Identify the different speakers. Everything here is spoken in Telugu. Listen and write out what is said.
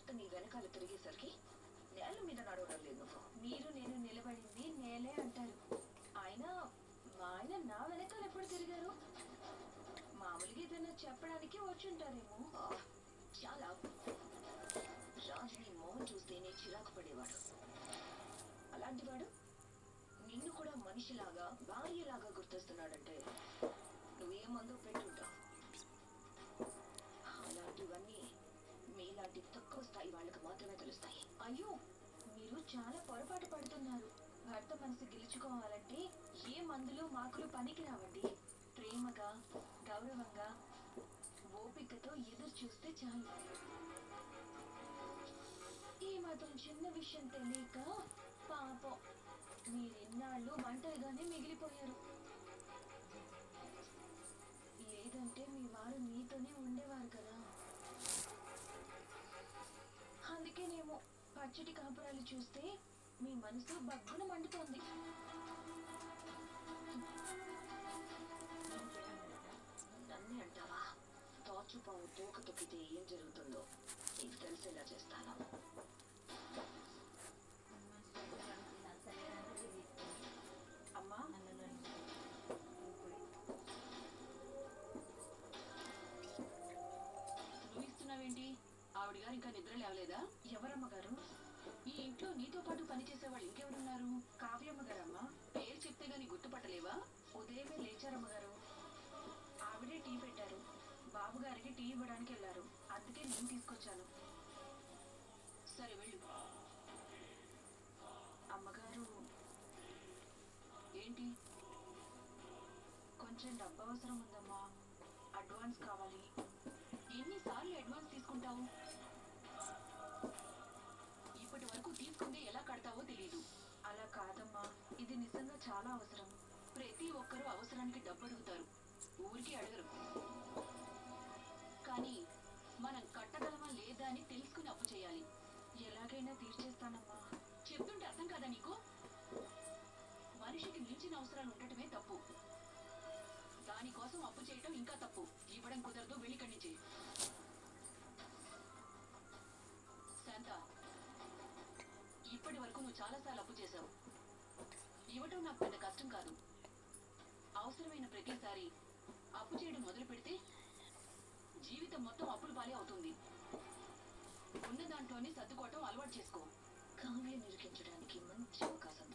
Speaker 1: భర్త నీ వెనకాల తిరిగేసరికి నేల మీద నడవడం లేదు నువ్వు
Speaker 2: మీరు నేను నిలబడింది నేలే అంటారు ఆయన మా ఆయన నా వెనకాల ఎప్పుడు తిరిగారు మామూలుగా ఏదైనా చెప్పడానికి వచ్చి ఉంటారేమో
Speaker 1: ఆ, చాలా రాజు నీ మొహం చూస్తేనే చిరాకు పడేవాడు అలాంటివాడు నిన్ను కూడా మనిషిలాగా భార్యలాగా గుర్తొస్తున్నాడంటే నువ్వేమందో పెట్టుంటావు అలాంటివన్నీ మీలాంటి తక్కువ స్థాయి వాళ్ళకి మాత్రమే తెలుస్తాయి
Speaker 2: అయ్యో మీరు చాలా పొరపాటు పడుతున్నారు భర్త మనసు గెలుచుకోవాలంటే ఏ మందులు మాకులు పనికి రావండి ప్రేమగా గౌరవంగా ఓపికతో ఎదురు చూస్తే చాలు ఈ మాత్రం చిన్న విషయం తెలియక పాపం మీరెన్నాళ్ళు ఒంటరిగానే మిగిలిపోయారు లేదంటే మీ వారు మీతోనే ఉండేవారు కదా అందుకేనేమో పచ్చటి కాపురాలు చూస్తే మీ మనసు బగ్గున మండుతోంది
Speaker 1: నన్నే అంటావా తోచుపాము తోక తొక్కితే ఏం జరుగుతుందో నీకు తెలిసేలా చేస్తాను
Speaker 2: అమ్మా
Speaker 3: నువ్వు ఇస్తున్నావేంటి ఆవిడ గారు ఇంకా నిద్ర లేవలేదా
Speaker 2: ఎవరమ్మ గారు
Speaker 3: ఈ ఇంట్లో నీతో పాటు పనిచేసేవాళ్ళు ఇంకెవరున్నారు
Speaker 2: కావ్యమ్మ గారమ్మా
Speaker 3: పేరు చెప్తే గాని గుర్తుపట్టలేవా
Speaker 2: ఉదయమే లేచారమ్మ గారు ఆవిడే టీ పెట్టారు బాబు గారికి టీ ఇవ్వడానికి వెళ్ళారు అందుకే నేను తీసుకొచ్చాను
Speaker 3: సరే వెళ్ళు
Speaker 2: అమ్మగారు
Speaker 3: ఏంటి
Speaker 2: కొంచెం డబ్బు అవసరం ఉందమ్మా అడ్వాన్స్ కావాలి
Speaker 3: ఎన్నిసార్లు అడ్వాన్స్ తీసుకుంటావు ఇప్పటి వరకు తీసుకుంటే ఎలా కడతావో తెలియదు
Speaker 2: అలా కాదమ్మా ఇది నిజంగా చాలా అవసరం
Speaker 3: ప్రతి ఒక్కరూ అవసరానికి డబ్బు అడుగుతారు ఊరికి అడగరు కానీ మనం కట్టగలమా లేదా అని తెలుసుకుని అప్పు చేయాలి
Speaker 2: ఎలాగైనా తీర్చేస్తానమ్మా
Speaker 3: చెప్తుంటే అర్థం కాదా నీకు మనిషికి మించిన అవసరాలు ఉండటమే తప్పు దానికోసం అప్పు చేయటం ఇంకా తప్పు ఇవ్వడం కుదరదు వెళ్ళి ఇక్కడి నుంచి శాంత ఇప్పటి వరకు నువ్వు చాలాసార్లు అప్పు చేశావు ఇవ్వటం నాకు పెద్ద కష్టం కాదు అవసరమైన ప్రతిసారి అప్పు చేయడం మొదలు పెడితే జీవితం మొత్తం అప్పుల పాలే అవుతుంది ఉన్న దాంట్లోనే సర్దుకోవటం అలవాటు చేసుకో
Speaker 1: కావ్య నిరికించడానికి మంచి అవకాశం